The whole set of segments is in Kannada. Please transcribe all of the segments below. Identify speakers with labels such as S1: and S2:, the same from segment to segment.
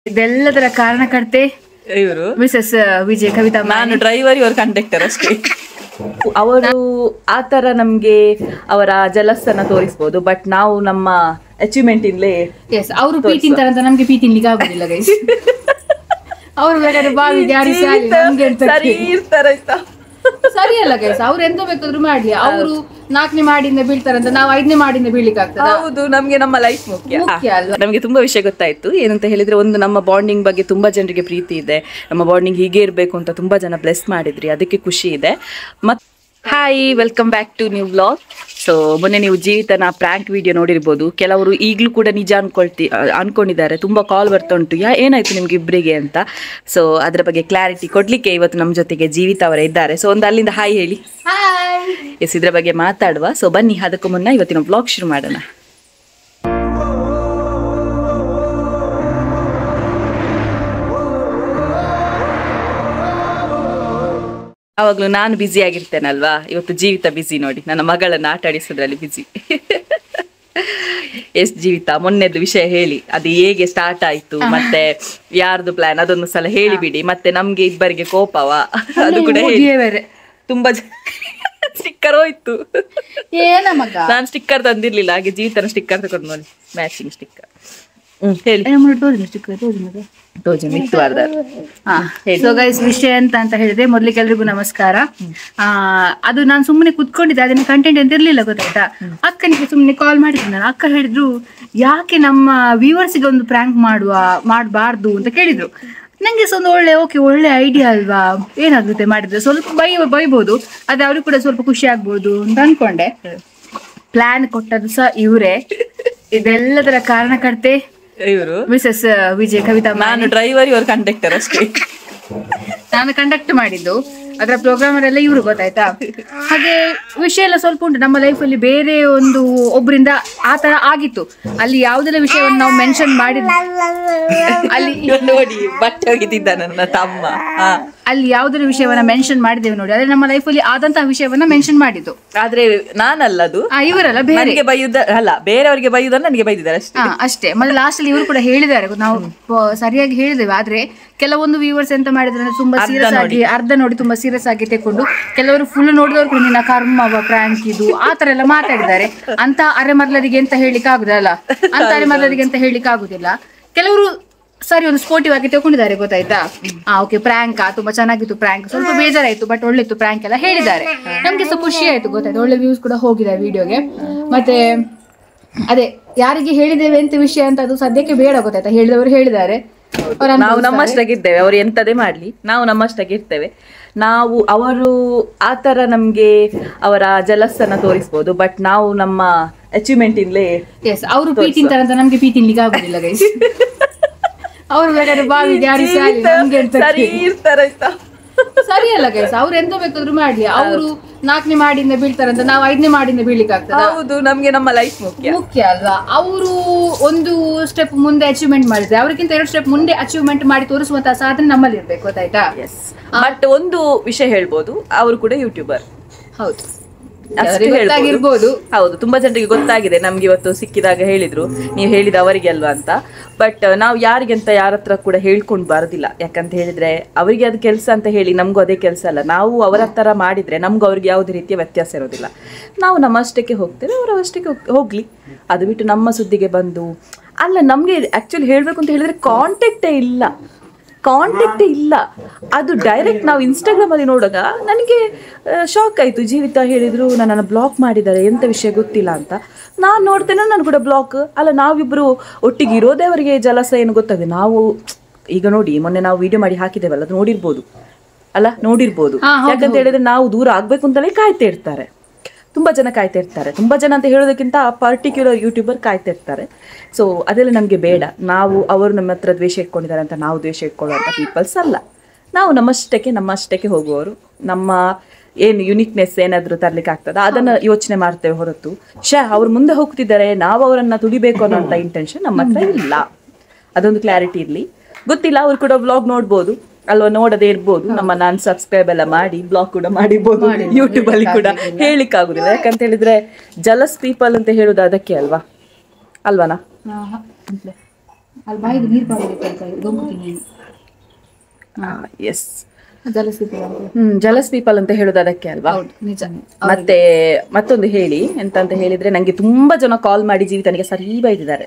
S1: ಇದೆಲ್ಲದರ ಕಾರಣಕರ್ತೆ
S2: ಇವರು
S1: ಮಿಸಸ್ ವಿಜಯ್ ಕವಿತಾ
S2: ನಾನು ಡ್ರೈವರ್ ಇವರು ಕಂಡಕ್ಟರ್ ಅಷ್ಟೇ ಅವರು ಆ ತರ ನಮ್ಗೆ ಅವರ ಜಲಸ್ಸನ್ನ ತೋರಿಸ್ಬೋದು ಬಟ್ ನಾವು ನಮ್ಮ ಅಚೀವ್ಮೆಂಟ್ ಇಂದಲೇ
S1: ಎಸ್ ಅವರು ಪೀ ತಿಂತಾರಂತ ನಮ್ಗೆ ಪೀ ತಿನ್ಲಿಕ್ಕೆ ಆಗುದಿಲ್ಲ ಗೈಸ್ ಅವ್ರು ಬೇಕಾದ್ರೆ ಬಾವಿಗೆ ಯಾರಿಸಿ ಆಗ್ಲಿ, ನಮ್ಗೆ ಎಂತ
S2: ಸರಿ ಇರ್ತಾರಾಯ್ತಾ
S1: ಸರಿ ಅಲ್ಲ ಗೈಸ್ ಅವ್ರು ಎಂತ ಬೇಕಾದ್ರೂ ಮಾಡ್ಲಿ ಅವರು ನಾಲ್ಕನೇ ಮಾಡಿಂದ ಬೀಳ್ತಾರಂತ ನಾವು ಐದನೇ ಮಾಡಿಂದ ಬೀಳ್ಲಿಕ್ಕೆ ಆಗ್ತದ
S2: ಹೌದು ನಮ್ಗೆ ನಮ್ಮ ಲೈಫ್ ಮುಖ್ಯ
S1: ಮುಖ್ಯ ಅಲ್ವಾ?
S2: ನಮಗೆ ತುಂಬಾ ವಿಷಯ ಗೊತ್ತಾಯ್ತು ಏನಂತ ಹೇಳಿದ್ರೆ ಒಂದು ನಮ್ಮ ಬಾಂಡಿಂಗ್ ಬಗ್ಗೆ ತುಂಬಾ ಜನರಿಗೆ ಪ್ರೀತಿ ಇದೆ ನಮ್ಮ ಬಾಂಡಿಂಗ್ ಹೀಗೆ ಇರಬೇಕು ಅಂತ ತುಂಬಾ ಜನ ಬ್ಲೆಸ್ ಮಾಡಿದ್ರಿ ಅದಕ್ಕೆ ಖುಷಿ ಇದೆ ಮತ್ hi welcome back to new blog so ಮೊನ್ನೆ ನೀವು ಜೀವಿತನ ಪ್ರ್ಯಾಂಕ್ ವಿಡಿಯೋ ನೋಡಿರ್ಬೋದು ಕೆಲವರು ಈಗಲೂ ಕೂಡ ನಿಜ ಅನ್ಕೊಳ್ತಿ ಆ, ಅನ್ಕೊಂಡಿದ್ದಾರೆ ತುಂಬಾ ಕಾಲ್ ಬರ್ತಾ ಉಂಟು ಯಾ ಏನಾಯ್ತು ನಿಮ್ಗೆ ಇಬ್ಬರಿಗೆ ಅಂತ ಸೊ ಅದ್ರ ಬಗ್ಗೆ ಕ್ಲಾರಿಟಿ ಕೊಡ್ಲಿಕ್ಕೆ ಇವತ್ತು ನಮ್ಮ ಜೊತೆಗೆ ಜೀವಿತ ಅವರೇ ಇದ್ದಾರೆ ಸೊ ಒಂದು ಅಲ್ಲಿಂದ ಹಾಯ್ ಹೇಳಿ
S1: ಹಾಯ್
S2: ಎಸ್ ಇದ್ರ ಬಗ್ಗೆ ಮಾತಾಡುವ ಸೊ ಬನ್ನಿ ಅದಕ್ಕೂ ಮುನ್ನ ಇವತ್ತಿನ ಬ್ಲಾಗ್ ಶುರು ಮಾಡೋಣ ಅವಾಗ್ಲೂ ನಾನು ಬ್ಯುಸಿ ಆಗಿರ್ತೇನಲ್ವಾ ಇವತ್ತು ಜೀವಿತ ಬ್ಯುಸಿ ನೋಡಿ ನನ್ನ ಮಗಳನ್ನ ಆಟ ಆಡಿಸೋದ್ರಲ್ಲಿ ಬ್ಯುಸಿ ಎಸ್ ಜೀವಿತ ಮೊನ್ನೆದು ವಿಷಯ ಹೇಳಿ ಅದು ಹೇಗೆ ಸ್ಟಾರ್ಟ್ ಆಯ್ತು ಮತ್ತೆ ಯಾರ್ದು ಪ್ಲಾನ್ ಅದೊಂದು ಸಲ ಹೇಳಿಬಿಡಿ ಮತ್ತೆ ನಮ್ಗೆ ಇಬ್ಬರಿಗೆ ಕೋಪವ ಅದು ಕೂಡ ಹೇಳಿ
S1: ಮುಗಿಯೇ ಬೇರೆ
S2: ತುಂಬಾ ಸ್ಟಿಕ್ಕರ್ ಹೋಯ್ತು
S1: ಏನ ಮಗ
S2: ನಾನು ಸ್ಟಿಕ್ಕರ್ ತಂದಿರ್ಲಿಲ್ಲ ಹಾಗೆ ಜೀವಿತನ ಸ್ಟಿಕ್ಕರ್ ತಗೊಂಡು ನೋಡಿ ಮ್ಯಾಚಿಂಗ್ ಸ್ಟಿಕ್ಕರ್ ಹ್ಮ್ ಹೇಳಿ
S1: ಏನ್ ಮಾಡಿ ತೋರಿಸಿ ಚಿಕ್ಕ ತೋರಿಸಿ ಮಗ
S2: ತೋಜು ಮಿಕ್ವಾರ್ದ
S1: ಹಾ ಸೊ ಗೈಸ್ ವಿಷಯ ಅಂತ ಅಂತ ಹೇಳಿದ್ರೆ ಮೊದ್ಲಿಗೆ ಎಲ್ರಿಗೂ ನಮಸ್ಕಾರ ಆ ಅದು ನಾನು ಸುಮ್ಮನೆ ಕುತ್ಕೊಂಡಿದ್ದೆ ಅದನ್ನ ಕಂಟೆಂಟ್ ಅಂತ ಇರ್ಲಿಲ್ಲ ಗೊತ್ತಾಯ್ತಾ ಅಕ್ಕನಿಗೆ ಸುಮ್ಮನೆ ಕಾಲ್ ಮಾಡಿದ್ದೆ ನಾನು ಅಕ್ಕ ಹೇಳಿದ್ರು ಯಾಕೆ ನಮ್ಮ ವ್ಯೂವರ್ಸಿಗೆ ಒಂದು ಪ್ರ್ಯಾಂಕ್ ಮಾಡುವ ಮಾಡಬಾರ್ದು ಅಂತ ಕೇಳಿದ್ರು ನಂಗೆ ಸಹ ಒಂದು ಒಳ್ಳೆ ಓಕೆ ಒಳ್ಳೆ ಐಡಿಯಾ ಅಲ್ವಾ ಏನಾಗುತ್ತೆ ಮಾಡಿದ್ರೆ ಸ್ವಲ್ಪ ಬೈ ಬೈಬೋದು ಅದು ಅವ್ರಿಗೆ ಕೂಡ ಸ್ವಲ್ಪ ಖುಷಿ ಆಗ್ಬೋದು ಅಂತ ಅನ್ಕೊಂಡೆ ಪ್ಲಾನ್ ಕೊಟ್ಟದ್ದು ಸಹ ಇವರೇ ಇದೆಲ್ಲದರ ಕಾರಣಕರ್ತೆ
S2: ಇವರು
S1: ಮಿಸಸ್ ವಿಜಯ್ ಕವಿತಾ
S2: ನಾನು ಡ್ರೈವರ್ ಇವರು ಕಂಡಕ್ಟರ್ ಅಷ್ಟೇ
S1: ನಾನು ಕಂಡಕ್ಟ್ ಮಾಡಿದ್ದು ಅದರ ಪ್ರೋಗ್ರಾಮರ್ ಎಲ್ಲ ಇವರು ಗೊತ್ತಾಯ್ತಾ ಹಾಗೆ ವಿಷಯ ಎಲ್ಲ ಸ್ವಲ್ಪ ಉಂಟು ನಮ್ಮ ಲೈಫಲ್ಲಿ ಬೇರೆ ಒಂದು ಒಬ್ಬರಿಂದ ಆ ತರ ಆಗಿತ್ತು ಅಲ್ಲಿ ಯಾವುದೆಲ್ಲ ವಿಷಯವನ್ನು ನಾವು ಮೆನ್ಷನ್ ಮಾಡಿದ್ ಅಲ್ಲಿ
S2: ಇವ್ರು ನೋಡಿ ಬಟ್ಟೆ ಒಗಿತಿದ್ದ ನನ್ನ ತಮ್ಮ ಹಾ.
S1: ಅಲ್ಲಿ ಯಾವುದರ ವಿಷಯವನ್ನ ಮೆನ್ಷನ್ ಮಾಡಿದ್ದೇವೆ ನೋಡಿ ಅದೇ ನಮ್ಮ ಲೈಫಲ್ಲಿ ಆದಂತಹ ವಿಷಯವನ್ನ ಮೆನ್ಷನ್ ಮಾಡಿದ್ದು
S2: ಆದ್ರೆ ನಾನಲ್ಲದು
S1: ಆ, ಇವರಲ್ಲ ಬೇರೆ
S2: ನನಗೆ ಬೈಯುದ ಅಲ್ಲ ಬೇರೆಯವರಿಗೆ ಬೈಯುದನ್ನ ನನಗೆ ಬೈದಿದ್ದಾರೆ ಅಷ್ಟೇ
S1: ಹಾ ಅಷ್ಟೇ ಮತ್ತೆ ಲಾಸ್ಟ್ ಅಲ್ಲಿ ಇವರು ಕೂಡ ಹೇಳಿದ್ದಾರೆ ನಾವು ಪ- ಸರಿಯಾಗಿ ಹೇಳಿದ್ದೇವೆ ಆದ್ರೆ ಕೆಲವೊಂದು ವ್ಯೂವರ್ಸ್ ಎಂತ ಮಾಡಿದ್ರೆ ಅಂದ್ರೆ ತುಂಬಾ ಸೀರಿಯಸ್ ಆಗಿ ಅರ್ಧ ನೋಡಿ ತುಂಬಾ ಸೀರಿಯಸ್ ಆಗಿ ತೆಕೊಂಡು ಕೆಲವರು ಫುಲ್ ನೋಡಿದವರು ಕೂಡ ನಿನ್ನ ಕರ್ಮವ ಪ್ರ್ಯಾಂಕ್ ಇದು ಆ ತರ ಎಲ್ಲ ಮಾತಾಡಿದ್ದಾರೆ ಅಂತ ಅರೆಮರ್ಲರಿಗೆ ಎಂತ ಹೇಳಿಕ್ ಆಗುದಲ್ಲ ಅಂತ ಅರೆಮರ್ಲರಿಗೆ ಅಂತ ಹೇಳಿಕ್ ಆಗುದಿಲ್ಲ ಕೆಲವರು ಸರಿ ಒಂದು ಸ್ಪೋರ್ಟಿವ್ ಆಗಿ ತಗೊಂಡಿದ್ದಾರೆ ಗೊತ್ತಾಯ್ತಾ ಆ ಓಕೆ ಪ್ರ್ಯಾಂಕ್ ತುಂಬಾ ಚೆನ್ನಾಗಿತ್ತು ಪ್ರ್ಯಾಂಕ್ ಸ್ವಲ್ಪ ಬೇಜಾರಾಯ್ತು ಬಟ್ ಒಳ್ಳೆತ್ತು ಪ್ರ್ಯಾಂಕ್ ಎಲ್ಲ ಹೇಳಿದ್ದಾರೆ ನಮ್ಗೆ ಸ್ವಲ್ಪ ಖುಷಿ ಆಯ್ತು ಗೊತ್ತಾಯ್ತು ಒಳ್ಳೆ ವ್ಯೂಸ್ ಕೂಡ ಹೋಗಿದೆ ವಿಡಿಯೋಗೆ ಮತ್ತೆ ಅದೇ ಯಾರಿಗೆ ಹೇಳಿದ್ದೇವೆ ಅಂತ ವಿಷಯ ಅಂತ ಅದು ಸದ್ಯಕ್ಕೆ ಬೇಡ ಗೊತ್ತಾಯ್ತಾ ಹೇಳಿದವರು ಹೇಳಿದ್ದಾರೆ ಅವ್ರು
S2: ನಾವು
S1: ಅನುಭವಿಸ್ತಾರೆ.
S2: ನಮ್ಮಷ್ಟಾಗಿರ್ತೇವೆ ಅವ್ರು ಎಂತದೇ ಮಾಡ್ಲಿ ನಾವು ನಮ್ಮಷ್ಟಾಗಿರ್ತೇವೆ ನಾವು ಅವರು ಆ ತರ ನಮ್ಗೆ ಅವರ ಜಲಸ್ಸನ್ನ ತೋರಿಸ್ಬೋದು ಬಟ್ ನಾವು ನಮ್ಮ ಅಚೀವ್ಮೆಂಟ್ ಇಂದಲೇ
S1: ಎಸ್ ಅವರು ಪೀ ತಿಂತಾರಂತ ನಮ್ಗೆ ಪೀ ತಿನ್ಲಿಕ್ಕೆ ಆಗುದಿಲ್ಲ ಗೈಸ್ ಅವ್ರು ಬೇಕಾದ್ರೆ ಬಾವಿಗೆ ಯಾರಿಸಿ ಆಗ್ಲಿ, ನಮ್ಗೆ ಎಂತ
S2: ಸರಿ ಇರ್ತಾರಾಯ್ತಾ
S1: ಸರಿ ಅಲ್ಲ ಗೈಸ್ ಅವ್ರು ಎಂತ ಬೇಕಾದ್ರೂ ಮಾಡ್ಲಿ ಅವರು ನಾಲ್ಕನೇ ಮಾಡಿಂದ ಬೀಳ್ತಾರಂತ ನಾವು ಐದನೇ ಮಾಡಿಂದ ಬೀಳ್ಲಿಕ್ಕೆ ಆಗ್ತದ
S2: ಹೌದು ನಮ್ಗೆ ನಮ್ಮ ಲೈಫ್ ಮುಖ್ಯ
S1: ಮುಖ್ಯ ಅಲ್ವಾ ಅವರು ಒಂದು ಸ್ಟೆಪ್ ಮುಂದೆ ಅಚೀವ್ಮೆಂಟ್ ಮಾಡಿದ್ರೆ ಅವ್ರಿಗಿಂತ ಎರಡು ಸ್ಟೆಪ್ ಮುಂದೆ ಅಚೀವ್ಮೆಂಟ್ ಮಾಡಿ ತೋರಿಸುವಂತಹ ಸಾಧನೆ ನಮ್ಮಲ್ಲಿ ಇರ್ಬೇಕು ಗೊತ್ತಾಯ್ತಾ
S2: ಎಸ್ ಬಟ್ ಒಂದು ವಿಷಯ ಹೇಳ್ಬೋದು ಅವರು ಕೂಡ ಯೂಟ್ಯೂಬರ್
S1: ಹೌದು
S2: ಅಷ್ಟು
S1: ಅವರಿಗೆ
S2: ಹೇಳ್ಬೋದು.
S1: ಗೊತ್ತಾಗಿರ್ಬೋದು
S2: ಹೌದು ತುಂಬಾ ಜನರಿಗೆ ಗೊತ್ತಾಗಿದೆ ನಮ್ಗೆ ಇವತ್ತು ಸಿಕ್ಕಿದಾಗ ಹೇಳಿದ್ರು ನೀವು ಹೇಳಿದ ಅವರಿಗೆ ಅಲ್ವಾ ಅಂತ ಬಟ್ ನಾವು ಯಾರಿಗಂತ ಯಾರ ಹತ್ರ ಕೂಡ ಹೇಳ್ಕೊಂಡು ಬರೋದಿಲ್ಲ ಯಾಕಂತ ಹೇಳಿದ್ರೆ ಅವರಿಗೆ ಅದು ಕೆಲಸ ಅಂತ ಹೇಳಿ ನಮಗೂ ಅದೇ ಕೆಲಸ ಅಲ್ಲ ನಾವು ಅವರ ತರ ಮಾಡಿದ್ರೆ ನಮ್ಗೂ ಅವ್ರಿಗೆ ಯಾವುದೇ ರೀತಿಯ ವ್ಯತ್ಯಾಸ ಇರೋದಿಲ್ಲ ನಾವು ನಮ್ಮಷ್ಟಕ್ಕೆ ಹೋಗ್ತೇವೆ ಅವರು ಅಷ್ಟಕ್ಕೆ ಹೋಗ್- ಹೋಗ್ಲಿ ಅದು ಬಿಟ್ಟು ನಮ್ಮ ಸುದ್ದಿಗೆ ಬಂದು ಅಲ್ಲ ನಮಗೆ ಆಕ್ಚುಲಿ ಹೇಳ್ಬೇಕು ಅಂತ ಹೇಳಿದ್ರೆ ಕಾಂಟ್ಯಾಕ್ಟೇ ಇಲ್ಲ ಕಾಂಟ್ಯಾಕ್ಟ್ ಇಲ್ಲ ಅದು ಡೈರೆಕ್ಟ್ ನಾವು ಇನ್ಸ್ಟಾಗ್ರಾಮ್ ಅಲ್ಲಿ ನೋಡುವಾಗ ನನಗೆ ಶಾಕ್ ಆಯ್ತು ಜೀವಿತ ಹೇಳಿದ್ರು ನನ್ನನ್ನು ಬ್ಲಾಕ್ ಮಾಡಿದ್ದಾರೆ ಎಂತ ವಿಷಯ ಗೊತ್ತಿಲ್ಲ ಅಂತ ನಾನು ನೋಡ್ತೇನೆ ನಾನು ಕೂಡ ಬ್ಲಾಕ್ ಅಲ್ಲ ನಾವಿಬ್ರು ಒಟ್ಟಿಗೆ ಇರೋದೇ ಅವರಿಗೆ ಜಲಸ ಏನು ಗೊತ್ತಾಗಿದೆ ನಾವು ಈಗ ನೋಡಿ ಮೊನ್ನೆ ನಾವು ವಿಡಿಯೋ ಮಾಡಿ ಹಾಕಿದ್ದೇವಲ್ಲ ಅದು ನೋಡಿರ್ಬೋದು ಅಲ್ಲ ನೋಡಿರ್ಬೋದು ಯಾಕಂತ ಹೇಳಿದ್ರೆ ನಾವು ದೂರ ಆಗ್ಬೇಕು ಅಂತಲೇ ಕಾಯ್ತಾ ಇರ್ತಾರೆ ತುಂಬಾ ಜನ ಕಾಯ್ತಾ ಇರ್ತಾರೆ ತುಂಬಾ ಜನ ಅಂತ ಹೇಳೋದಕ್ಕಿಂತ ಪರ್ಟಿಕ್ಯುಲರ್ ಯೂಟ್ಯೂಬರ್ ಕಾಯ್ತಾ ಇರ್ತಾರೆ ಸೊ ಅದೆಲ್ಲ ನಮಗೆ ಬೇಡ ನಾವು ಅವರು ನಮ್ಮ ಹತ್ರ ದ್ವೇಷ ಇಟ್ಕೊಂಡಿದ್ದಾರೆ ಅಂತ ನಾವು ದ್ವೇಷ ಇಟ್ಕೊಳ್ಳುವಂಥ ಪೀಪಲ್ಸ್ ಅಲ್ಲ ನಾವು ನಮ್ಮಷ್ಟಕ್ಕೆ ನಮ್ಮಷ್ಟಕ್ಕೆ ಹೋಗುವವರು ನಮ್ಮ ಏನು ಯುನಿಕ್ನೆಸ್ ಏನಾದರೂ ತರ್ಲಿಕ್ಕೆ ಆಗ್ತದ ಅದನ್ನ ಯೋಚನೆ ಮಾಡ್ತೇವೆ ಹೊರತು ಶೇ ಅವ್ರು ಮುಂದೆ ಹೋಗ್ತಿದ್ದಾರೆ ನಾವು ಅವರನ್ನ ತುಡಿಬೇಕು ಅನ್ನೋಂಥ ಇಂಟೆನ್ಷನ್ ನಮ್ಮ ಹತ್ರ ಇಲ್ಲ ಅದೊಂದು ಕ್ಲಾರಿಟಿ ಇರಲಿ ಗೊತ್ತಿಲ್ಲ ಅವ್ರು ಕೂಡ ವ್ಲಾಗ್ ನೋಡ್ಬೋದು ಅಲ್ವಾ ನೋಡದೇ ಇರ್ಬೋದು ನಮ್ಮ ನಾನು ಸಬ್ಸ್ಕ್ರೈಬ್ ಎಲ್ಲ ಮಾಡಿ ಬ್ಲಾಗ್ ಕೂಡ ಮಾಡಿರ್ಬೋದು ಯೂಟ್ಯೂಬ್ ಅಲ್ಲಿ ಕೂಡ ಹೇಳಿಕ್ ಆಗುದಿಲ್ಲ ಯಾಕಂತ ಹೇಳಿದ್ರೆ ಜಲಸ್ ಪೀಪಲ್ ಅಂತ ಹೇಳುದು ಅದಕ್ಕೆ ಅಲ್ವಾ ಅಲ್ವಾನಾ
S1: ಅಲ್ಲಿ ಬಾಯಿಗೆ ನೀರು ಬಂದಿರುತ್ತೆ ಗಂಗುತಿನಿ
S2: ಎಸ್
S1: ಜಲಸ್ಥಿತಿ
S2: ಹ್ಮ್ ಜಲಸ್ ಪೀಪಲ್ ಅಂತ ಹೇಳೋದು ಅದಕ್ಕೆ ಅಲ್ವಾ
S1: ಹೌದು ನಿಜ
S2: ಮತ್ತೆ ಮತ್ತೊಂದು ಹೇಳಿ ಎಂತ ಅಂತ ಹೇಳಿದ್ರೆ ನಂಗೆ ತುಂಬಾ ಜನ ಕಾಲ್ ಮಾಡಿ ಜೀವಿತನಿಗೆ ಸರಿ ಬೈದಿದ್ದಾರೆ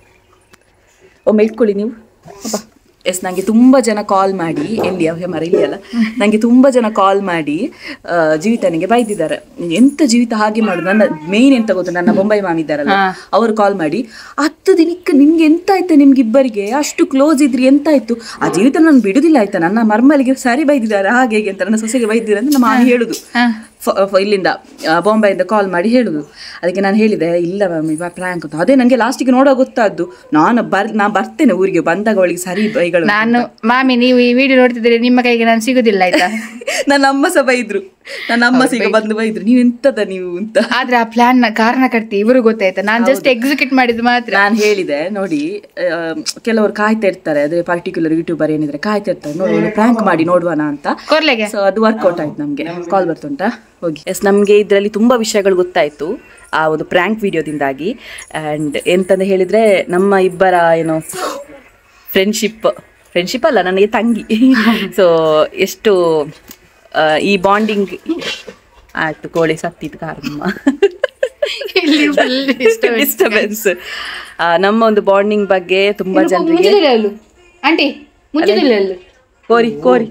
S2: ಒಮ್ಮೆ ಇಟ್ಕೊಳ್ಳಿ ನೀವು ಎಸ್ ನಂಗೆ ತುಂಬಾ ಜನ ಕಾಲ್ ಮಾಡಿ ಎಲ್ಲಿ ಅವ ಮರ ಇಲ್ಲಿ ಅಲ್ಲ ನಂಗೆ ತುಂಬಾ ಜನ ಕಾಲ್ ಮಾಡಿ ಆ, ಜೀವಿತನಿಗೆ ಬೈದಿದ್ದಾರೆ ಎಂತ ಜೀವಿತ ಹಾಗೆ ಮಾಡುದು ನನ್ನ ಮೇನ್ ಎಂತ ಗೊತ್ತು ನನ್ನ ಬೊಂಬೈ ಮಾಮಿ ಇದ್ದಾರಲ್ಲ ಅವರು ಕಾಲ್ ಮಾಡಿ ಹತ್ತು ದಿನಕ್ಕೆ ನಿಮ್ಗೆ ಎಂತ ಆಯ್ತು ನಿಮ್ಗೆ ಇಬ್ಬರಿಗೆ ಅಷ್ಟು ಕ್ಲೋಸ್ ಇದ್ರಿ ಎಂತ ಆಯ್ತು ಆ ಜೀವಿತ ನಾನು ಬಿಡುದಿಲ್ಲ ಆಯ್ತಾ ನನ್ನ ಮರ್ಮಲಿಗೆ ಸರಿ ಬೈದಿದ್ದಾರೆ ಹಾಗೆ ಹೀಗೆ ಅಂತ ನನ್ನ ಸೊಸೆಗೆ ಬೈದಿದ್ದಾರೆ ಅಂತ ನಮ್ಮ ಮಾಮಿ ಹೇಳುದು ಫ- ಫ- ಇಲ್ಲಿಂದ ಆ, ಬಾಂಬೆಯಿಂದ ಕಾಲ್ ಮಾಡಿ ಹೇಳುದು ಅದಕ್ಕೆ ನಾನು ಹೇಳಿದೆ ಇಲ್ಲ ಮ್ಯಾಮ್ ಇವಾಗ ಪ್ರ್ಯಾಂಕ್ ಅಂತ ಅದೇ ನನಗೆ ಲಾಸ್ಟಿಗೆ ನೋಡೋ ಗೊತ್ತಾದ್ದು ನಾನು ಬರ್ ನಾ ಬರ್ತೇನೆ ಊರಿಗೆ ಬಂದಾಗ ಅವಳಿಗೆ ಸರಿ ಬೈಗಳು
S1: ನಾನು ಮಾಮಿ ನೀವು ಈ ವಿಡಿಯೋ ನೋಡ್ತಿದ್ರೆ ನಿಮ್ಮ ಕೈಗೆ ನಾನು ಸಿಗುದಿಲ್ಲ ಆಯ್ತಾ
S2: ನನ್ನ ಅಮ್ಮ ಸಹ ಬೈದ್ರು ನನ್ನ ಅಮ್ಮ ಸಹ ಈಗ ಬಂದು ಬೈದ್ರು ನೀವು ಎಂತದ ನೀವು ಅಂತ
S1: ಆದ್ರೆ ಆ ಪ್ಲಾನ್ ನ ಕಾರಣ ಕಟ್ತಿ ಇವರು ಗೊತ್ತಾಯ್ತಾ ನಾನು ಜಸ್ಟ್ ಎಕ್ಸಿಕ್ಯೂಟ್ ಮಾಡಿದ್ ಮಾತ್ರ
S2: ನಾನು ಹೇಳಿದೆ ನೋಡಿ ಆ, ಕೆಲವರು ಕಾಯ್ತಾ ಇರ್ತಾರೆ ಅದೇ ಪರ್ಟಿಕ್ಯುಲರ್ ಯೂಟ್ಯೂಬರ್ ಏನಿದ್ರೆ ಕಾಯ್ತಾ ಇರ್ತಾರೆ ನೋಡಿ ಪ್ರ್ಯಾಂಕ್ ಮಾಡಿ ನೋಡುವನ ಅಂತ
S1: ಕೊರ್ಲೆಗೆ
S2: ಸೊ ಅದು ವರ್ಕೌಟ್ ಆಯ್ತು ನಮಗೆ ಕಾಲ್ ಬರ್ತುಂಟಾ ಹೋಗಿ ಎಸ್ ನಮಗೆ ಇದರಲ್ಲಿ ತುಂಬ ವಿಷಯಗಳು ಗೊತ್ತಾಯಿತು ಆ ಒಂದು ಪ್ರ್ಯಾಂಕ್ ವಿಡಿಯೋದಿಂದಾಗಿ ಆ್ಯಂಡ್ ಎಂತಂದು ಹೇಳಿದರೆ ನಮ್ಮ ಇಬ್ಬರ ಏನು ಫ್ರೆಂಡ್ಶಿಪ್ ಫ್ರೆಂಡ್ಶಿಪ್ ಅಲ್ಲ ನನಗೆ ತಂಗಿ ಸೊ ಎಷ್ಟು ಆ, ಈ ಬಾಂಡಿಂಗ್ ಆಯ್ತು ಕೋಳಿ ಸತ್ತಿತ್ತು ಕಾರಮ್ಮ
S1: ಇಲ್ಲಿ full disturbance.
S2: ಡಿಸ್ಟರ್ಬೆನ್ಸ್ ನಮ್ಮ ಒಂದು ಬಾಂಡಿಂಗ್ ಬಗ್ಗೆ ತುಂಬಾ ಜನರಿಗೆ
S1: ಮುಂಚಿದಿಲ್ಲ ಅಲ್ಲು ಆಂಟಿ ಮುಂಚಿದಿಲ್ಲ ಅಲ್ಲು
S2: ಕೋರಿ ಕೋರಿ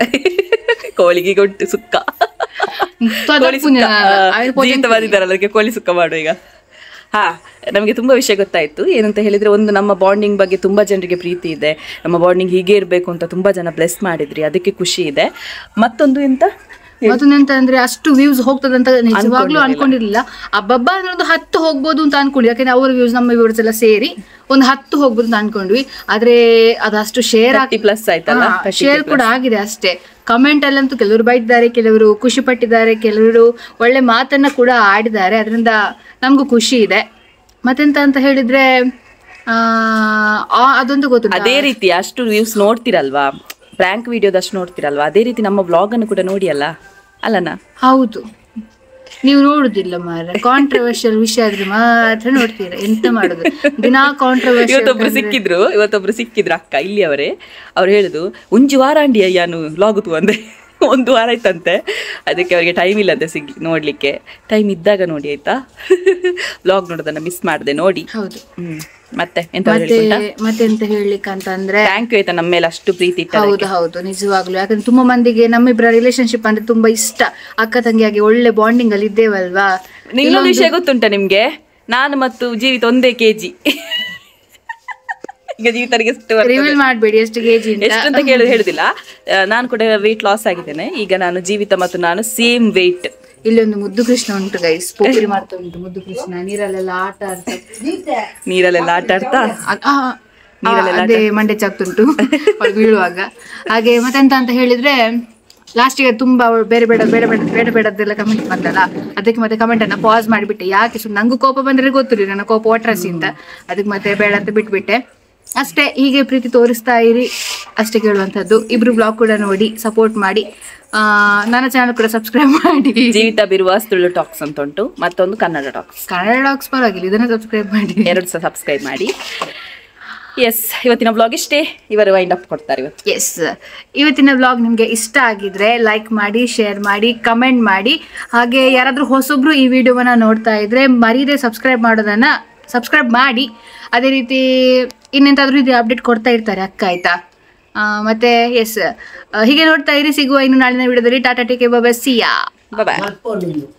S2: ಕೋಳಿಗೆ ಗೊಟ್ಟು ಸುಕ್ಕ ಕೋಳಿ ಸುಕ್ಕ ಆ, ಜೀವಿತ ಬಂದಿದ್ದಾರಲ್ಲ ಅದಕ್ಕೆ ಕೋಳಿ ಸುಕ್ಕ ಮಾಡು ಈಗ ಹಾ ನಮಗೆ ತುಂಬಾ ವಿಷಯ ಗೊತ್ತಾಯ್ತು ಏನಂತ ಹೇಳಿದ್ರೆ ಒಂದು ನಮ್ಮ ಬಾಂಡಿಂಗ್ ಬಗ್ಗೆ ತುಂಬಾ ಜನರಿಗೆ ಪ್ರೀತಿ ಇದೆ ನಮ್ಮ ಬಾಂಡಿಂಗ್ ಹೀಗೆ ಇರಬೇಕು ಅಂತ ತುಂಬಾ ಜನ ಬ್ಲೆಸ್ ಮಾಡಿದ್ರಿ ಅದಕ್ಕೆ ಖುಷಿ ಇದೆ ಮತ್ತೊಂದು ಎಂತ
S1: ಮತ್ತೊಂದೆಂತ ಅಂದ್ರೆ ಅಷ್ಟು ವ್ಯೂಸ್ ಹೋಗ್ತದಂತ ನಿಜವಾಗ್ಲೂ ಅನ್ಕೊಂಡಿರ್ಲಿಲ್ಲ ಅಬ್ಬಬ್ಬ ಅಂದ್ರೆ ಒಂದು ಹತ್ತು ಹೋಗ್ಬೋದು ಅಂತ ಅನ್ಕೊಂಡ್ವಿ ಯಾಕಂದ್ರೆ ಅವ್ರ ವ್ಯೂಸ್ ನಮ್ಮ ವ್ಯೂಸ್ ಎಲ್ಲ ಸೇರಿ ಒಂದು ಹತ್ತು ಹೋಗ್ಬೋದು ಅಂತ ಅನ್ಕೊಂಡ್ವಿ ಆದ್ರೆ ಅದಷ್ಟು ಶೇರ್
S2: ತರ್ಟಿ ಪ್ಲಸ್ ಆಯ್ತಲ್ಲ
S1: ಶೇರ್ ಕೂಡ ಆಗಿದೆ ಅಷ್ಟೇ ಕಮೆಂಟ್ ಅಲ್ಲಂತೂ ಕೆಲವರು ಬೈದಿದ್ದಾರೆ ಕೆಲವರು ಖುಷಿ ಪಟ್ಟಿದ್ದಾರೆ ಕೆಲವರು ಒಳ್ಳೆ ಮಾತನ್ನ ಕೂಡ ಆಡಿದ್ದಾರೆ ಅದರಿಂದ ನಮಗೂ ಖುಷಿ ಇದೆ ಮತ್ತೆಂತ ಅಂತ ಹೇಳಿದ್ರೆ ಆ ಆ- ಅದೊಂದು ಗೊತ್ತು
S2: ಅದೇ ರೀತಿ ಅಷ್ಟು ವ್ಯೂಸ್ ನೋಡ್ತಿರಲ್ವಾ ಪ್ರ್ಯಾಂಕ್ ವಿಡಿಯೋದಷ್ಟು ನೋಡ್ತಿರಲ್ವಾ ಅದೇ ರೀತಿ ನಮ್ಮ ವ್ಲಾಗ್ ಅನ್ನು ಕೂಡ ನೋಡಿ ಅಲ್ಲ ಅಲ್ಲನಾ
S1: ಹೌದು ನೀವು ನೋಡುದಿಲ್ಲ ಮಾರ ಕಾಂಟ್ರವರ್ಷಿಯಲ್ ವಿಷಯ ಆದ್ರೆ ಮಾತ್ರ ನೋಡ್ತೀರ ಎಂತ ಮಾಡುದು ದಿನಾ ಕಾಂಟ್ರವರ್ಷಿಯಲ್
S2: ಇವತ್ತೊಬ್ರು ಸಿಕ್ಕಿದ್ರು ಇವತ್ತೊಬ್ರು ಸಿಕ್ಕಿದ್ರು ಅಕ್ಕ ಇಲ್ಲಿ ಅವರೇ ಅವ್ರು ಹೇಳುದು ಒಂಜು ವಾರ ಅಂಡಿ ಅಯ್ಯಾನು ಲಾಗುತು ಅಂದೆ ಒಂದು ವಾರ ಆಯ್ತಂತೆ ಅದಕ್ಕೆ ಅವರಿಗೆ ಟೈಮ್ ಇಲ್ಲಂತೆ ಸಿಗ್ ನೋಡ್ಲಿಕ್ಕೆ ಟೈಮ್ ಇದ್ದಾಗ ನೋಡಿ ಆಯ್ತಾ ವ್ಲಾಗ್ ನೋಡೋದನ್ನ ಮಿಸ್ ಮಾಡಿದೆ ನೋಡಿ
S1: ಹೌದು
S2: ಹ್ಮ್ ಮತ್ತೆ ಎಂತ
S1: ಮತ್ತೆ ಮತ್ತೆಂತ ಹೇಳ್ಲಿಕ್ಕೆ ಅಂತ ಅಂದ್ರೆ
S2: ಥ್ಯಾಂಕ್ ಯು ಆಯ್ತಾ ನಮ್ಮ ಮೇಲೆ ಅಷ್ಟು ಪ್ರೀತಿ ಇಟ್ಟ
S1: ಹೌದು ಹೌದು ನಿಜವಾಗ್ಲು ಯಾಕಂದ್ರೆ ತುಂಬಾ ಮಂದಿಗೆ ನಮ್ಮಿಬ್ಬರ ರಿಲೇಶನ್ಶಿಪ್ ಅಂದ್ರೆ ತುಂಬಾ ಇಷ್ಟ ಅಕ್ಕ ತಂಗಿಯಾಗಿ ಒಳ್ಳೆ ಬಾಂಡಿಂಗ್ ಅಲ್ಲಿ ಇದ್ದೇವಲ್ವಾ
S2: ಇನ್ನೊಂದು ವಿಷಯ ಗೊತ್ತುಂಟ ನಿಮ್ಗೆ ನಾನು ಮತ್ತು ಜೀವಿತ ಒಂದೇ ಕೆಜಿ ಈಗ ಜೀವಿತರಿಗೆ ಎಷ್ಟು ಬರ್ತದೆ?
S1: ರಿವೀಲ್ ಮಾಡ್ಬೇಡಿ ಎಷ್ಟು ಕೆಜಿ
S2: ಎಷ್ಟು ಅಂತ ಕೇಳಿ ಹೇಳುದಿಲ್ಲ ಆ, ನಾನು ಕೂಡ ವೆಯ್ಟ್ ಲಾಸ್ ಆಗಿದ್ದೇನೆ ಈಗ ನಾನು ಜೀವಿತ ಮತ್ತು ನಾನು ಸೇಮ್ ವೆಯ್ಟ್
S1: ಇಲ್ಲಿ ಒಂದು ಮುದ್ದು ಕೃಷ್ಣ ಉಂಟು ಗೈಸ್ ಪೋಪರಿ ಮಾಡ್ತಾ ಉಂಟು ಮುದ್ದು ಕೃಷ್ಣ ನೀರಲ್ಲೆಲ್ಲ ಆಟ ಆಡ್ತಾ
S2: ನೀರಲ್ಲೆಲ್ಲ ಆಟ ಆಡ್ತಾ
S1: ಅದ್- ಆ, ಆ, ಅದೇ ಮಂಡೆ ಚಾಕ್ತುಂಟು ಅವ್ಳು ಬೀಳುವಾಗ ಹಾಗೆ ಮತ್ತೆಂತ ಅಂತ ಹೇಳಿದ್ರೆ ಲಾಸ್ಟಿಗೆ ತುಂಬಾ ಅವ್ಳು ಬೇರೆ ಬೇಡ ಬೇಡ ಬೇಡ ಬೇಡ ಬೇಡದ್ದೆಲ್ಲ ಕಮೆಂಟ್ ಬಂದಲ್ಲ ಅದಕ್ಕೆ ಮತ್ತೆ ಕಮೆಂಟ್ ಅನ್ನ ಪಾಸ್ ಮಾಡಿಬಿಟ್ಟೆ ಯಾಕೆ ಸುಮ್ಮನೆ ನಂಗೂ ಕೋಪ ಬಂದ್ರೆ ಗೊತ್ತಿರಿ ನನ್ನ ಕೋಪ ಒಟ್ರಸಿ ಅಂತ ಅದಕ್ಕೆ ಮತ್ತೆ ಬೇಡ ಅಂತ ಬಿಟ್ಬಿಟ್ಟೆ ಅಷ್ಟೇ ಹೀಗೆ ಪ್ರೀತಿ ತೋರಿಸ್ತಾ ಇರಿ ಅಷ್ಟೇ ಕೇಳುವಂಥದ್ದು ಇಬ್ರು ಬ್ಲಾಗ್ ಕೂಡ ನೋಡಿ ಸಪೋರ್ಟ್ ಮಾಡಿ ಆ, ನನ್ನ ಚಾನಲ್ ಕೂಡ ಸಬ್ಸ್ಕ್ರೈಬ್ ಮಾಡಿ
S2: ಜೀವಿತ ಬಿರುವ ತುಳು ಟಾಕ್ಸ್ ಅಂತ ಉಂಟು ಮತ್ತೊಂದು ಕನ್ನಡ ಟಾಕ್ಸ್
S1: ಕನ್ನಡ ಡಾಕ್ಸ್ ಪರವಾಗಿಲ್ಲ ಇದನ್ನ ಸಬ್ಸ್ಕ್ರೈಬ್ ಮಾಡಿ
S2: ಎರಡು ಸಹ ಸಬ್ಸ್ಕ್ರೈಬ್ ಮಾಡಿ ಎಸ್ ಇವತ್ತಿನ ಬ್ಲಾಗ್ ಇಷ್ಟೇ ಇವರು ವೈಂಡ್ ಅಪ್ ಕೊಡ್ತಾರೆ ಇವತ್ತು
S1: ಎಸ್ ಇವತ್ತಿನ ವ್ಲಾಗ್ ನಿಮಗೆ ಇಷ್ಟ ಆಗಿದ್ರೆ ಲೈಕ್ ಮಾಡಿ ಶೇರ್ ಮಾಡಿ ಕಮೆಂಟ್ ಮಾಡಿ ಹಾಗೆ ಯಾರಾದರೂ ಹೊಸೊಬ್ರು ಈ ವಿಡಿಯೋವನ್ನ ನೋಡ್ತಾ ಇದ್ರೆ ಮರೀದೆ ಸಬ್ಸ್ಕ್ರೈಬ್ ಮಾಡೋದನ್ನ ಸಬ್ಸ್ಕ್ರೈಬ್ ಮಾಡಿ ಅದೇ ರೀತಿ ಇನ್ನೆಂತಾದ್ರೂ ಇದು ಅಪ್ಡೇಟ್ ಕೊಡ್ತಾ ಇರ್ತಾರೆ ಅಕ್ಕ ಆಯ್ತಾ ಆ, ಮತ್ತೆ ಎಸ್ ಹೀಗೆ ನೋಡ್ತಾ ಇರಿ ಸಿಗುವ ಇನ್ನು ನಾಳಿನ ವಿಡಿಯೋದಲ್ಲಿ ಟಾಟಾ ಟೇಕೆ ಬಾಬಾ ಸಿಯಾ
S2: ಬಾಯ್